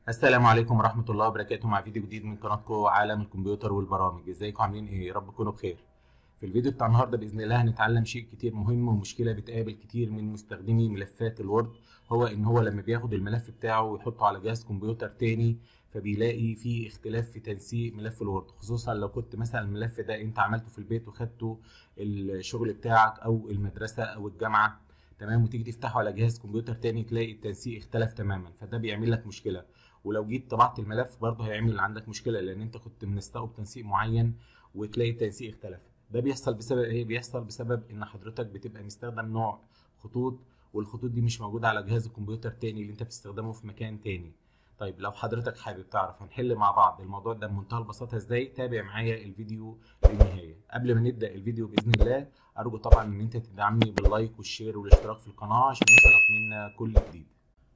السلام عليكم ورحمة الله وبركاته مع فيديو جديد من قناتكم عالم الكمبيوتر والبرامج ازيكم عاملين ايه يا رب تكونوا بخير في الفيديو بتاع النهارده باذن الله هنتعلم شيء كتير مهم ومشكله بتقابل كتير من مستخدمي ملفات الوورد هو ان هو لما بياخد الملف بتاعه ويحطه على جهاز كمبيوتر تاني فبيلاقي فيه اختلاف في تنسيق ملف الوورد خصوصا لو كنت مثلا الملف ده انت عملته في البيت وخدته الشغل بتاعك او المدرسه او الجامعه تمام وتيجي تفتحه على جهاز كمبيوتر تاني تلاقي التنسيق اختلف تماما فده بيعمل لك مشكله ولو جيت طبعت الملف برضه هيعمل عندك مشكله لان انت كنت منسقه بتنسيق معين وتلاقي التنسيق اختلف ده بيحصل بسبب ايه بيحصل بسبب ان حضرتك بتبقى مستخدم نوع خطوط والخطوط دي مش موجوده على جهاز الكمبيوتر تاني اللي انت بتستخدمه في مكان تاني طيب لو حضرتك حابب تعرف هنحل مع بعض الموضوع ده بمنتهى البساطه ازاي تابع معايا الفيديو للنهايه قبل ما نبدا الفيديو باذن الله ارجو طبعا ان انت تدعمني باللايك والشير والاشتراك في القناه عشان يوصلك منا كل جديد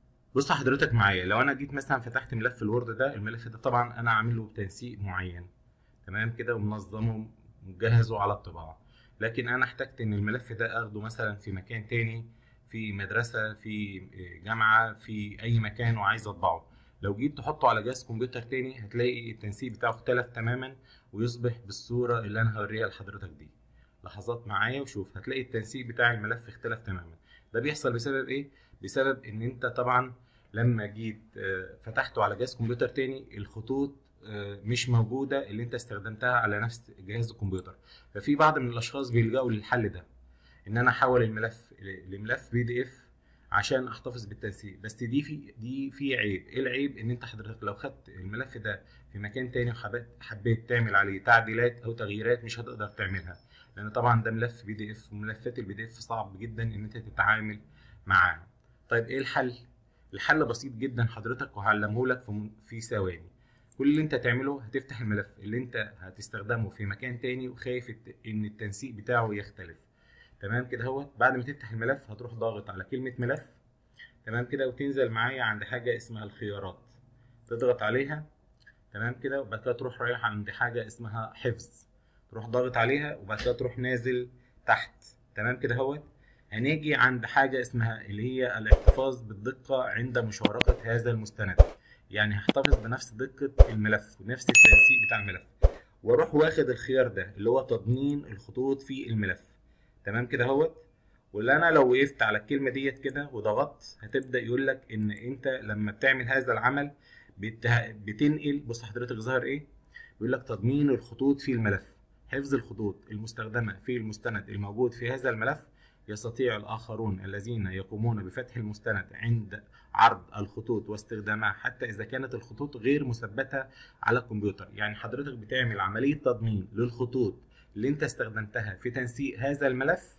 بص حضرتك معايا لو انا جيت مثلا فتحت ملف الوورد ده الملف ده طبعا انا عامل له تنسيق معين تمام كده ومنظمه مجهزه على الطباعه لكن انا احتجت ان الملف ده اخده مثلا في مكان تاني في مدرسه في جامعه في اي مكان وعايز اطبعه لو جيت تحطه على جهاز كمبيوتر تاني هتلاقي التنسيق بتاعه اختلف تماما ويصبح بالصوره اللي انا هوريها لحضرتك دي لحظات معايا وشوف هتلاقي التنسيق بتاع الملف اختلف تماما ده بيحصل بسبب ايه بسبب ان انت طبعا لما جيت فتحته على جهاز كمبيوتر تاني الخطوط مش موجوده اللي انت استخدمتها على نفس جهاز الكمبيوتر ففي بعض من الاشخاص بيلجأوا للحل ده ان انا احول الملف لملف بي دي اف عشان احتفظ بالتنسيق بس دي في دي في عيب ايه العيب ان انت حضرتك لو خدت الملف ده في مكان تاني وحبيت حبيت تعمل عليه تعديلات او تغييرات مش هتقدر تعملها لان طبعا ده ملف بي دي اف وملفات البي دي اف صعب جدا ان انت تتعامل معاها طيب ايه الحل الحل بسيط جدا حضرتك وهعلمه لك في ثواني كل اللي انت تعمله هتفتح الملف اللي انت هتستخدمه في مكان تاني وخايف ان التنسيق بتاعه يختلف تمام كده اهو بعد ما تفتح الملف هتروح ضاغط على كلمة ملف تمام كده وتنزل معايا عند حاجة اسمها الخيارات تضغط عليها تمام كده وبعد كده تروح رايح عند حاجة اسمها حفظ تروح ضاغط عليها وبعد كده تروح نازل تحت تمام كده اهوت هنيجي عند حاجة اسمها اللي هي الاحتفاظ بالدقة عند مشاركة هذا المستند يعني هحتفظ بنفس دقة الملف ونفس التنسيق بتاع الملف واروح واخد الخيار ده اللي هو تضمين الخطوط في الملف تمام كده اهوت واللي انا لو وقفت على الكلمة ديت كده وضغطت هتبدأ يقول لك ان انت لما بتعمل هذا العمل بتنقل بص حضرتك ظهر ايه بيقول لك تضمين الخطوط في الملف حفظ الخطوط المستخدمة في المستند الموجود في هذا الملف يستطيع الآخرون الذين يقومون بفتح المستند عند عرض الخطوط واستخدامها حتى إذا كانت الخطوط غير مثبتة على الكمبيوتر يعني حضرتك بتعمل عملية تضمين للخطوط اللي انت استخدمتها في تنسيق هذا الملف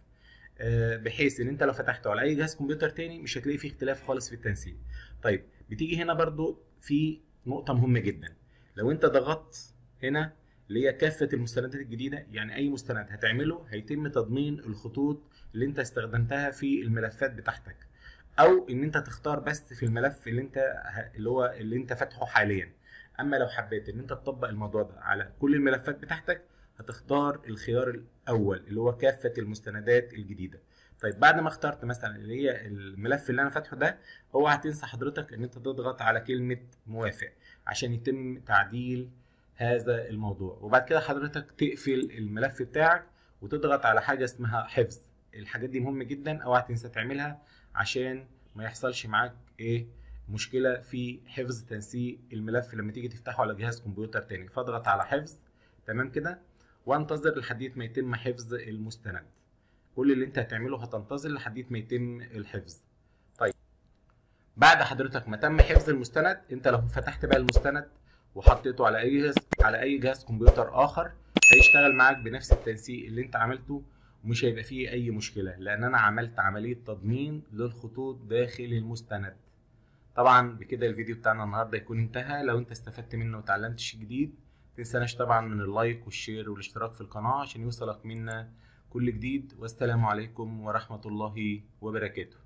بحيث ان انت لو فتحته على اي جهاز كمبيوتر تاني مش هتلاقي فيه اختلاف خالص في التنسيق طيب بتيجي هنا برضو في نقطة مهمة جدا لو انت ضغطت هنا اللي هي كافة المستندات الجديدة يعني أي مستند هتعمله هيتم تضمين الخطوط اللي أنت استخدمتها في الملفات بتاعتك أو إن أنت تختار بس في الملف اللي أنت اللي هو اللي أنت فاتحه حاليا أما لو حبيت إن أنت تطبق الموضوع ده على كل الملفات بتاعتك هتختار الخيار الأول اللي هو كافة المستندات الجديدة طيب بعد ما اخترت مثلا اللي هي الملف اللي انا فاتحه ده هو هتنسى حضرتك ان انت تضغط على كلمه موافق عشان يتم تعديل هذا الموضوع وبعد كده حضرتك تقفل الملف بتاعك وتضغط على حاجه اسمها حفظ الحاجات دي مهمه جدا اوعى تنسى تعملها عشان ما يحصلش معاك ايه مشكله في حفظ تنسيق الملف لما تيجي تفتحه على جهاز كمبيوتر تاني فاضغط على حفظ تمام كده وانتظر لحد ما يتم حفظ المستند كل اللي انت هتعمله هتنتظر لحد ما يتم الحفظ طيب بعد حضرتك ما تم حفظ المستند انت لو فتحت بقى المستند وحطيته على اي جهاز على اي جهاز كمبيوتر اخر هيشتغل معاك بنفس التنسيق اللي انت عملته ومش هيبقى فيه اي مشكله لان انا عملت عمليه تضمين للخطوط داخل المستند طبعا بكده الفيديو بتاعنا النهارده يكون انتهى لو انت استفدت منه وتعلمت شيء جديد متنساناش طبعا من اللايك والشير والاشتراك في القناه عشان يوصلك منا كل جديد والسلام عليكم ورحمه الله وبركاته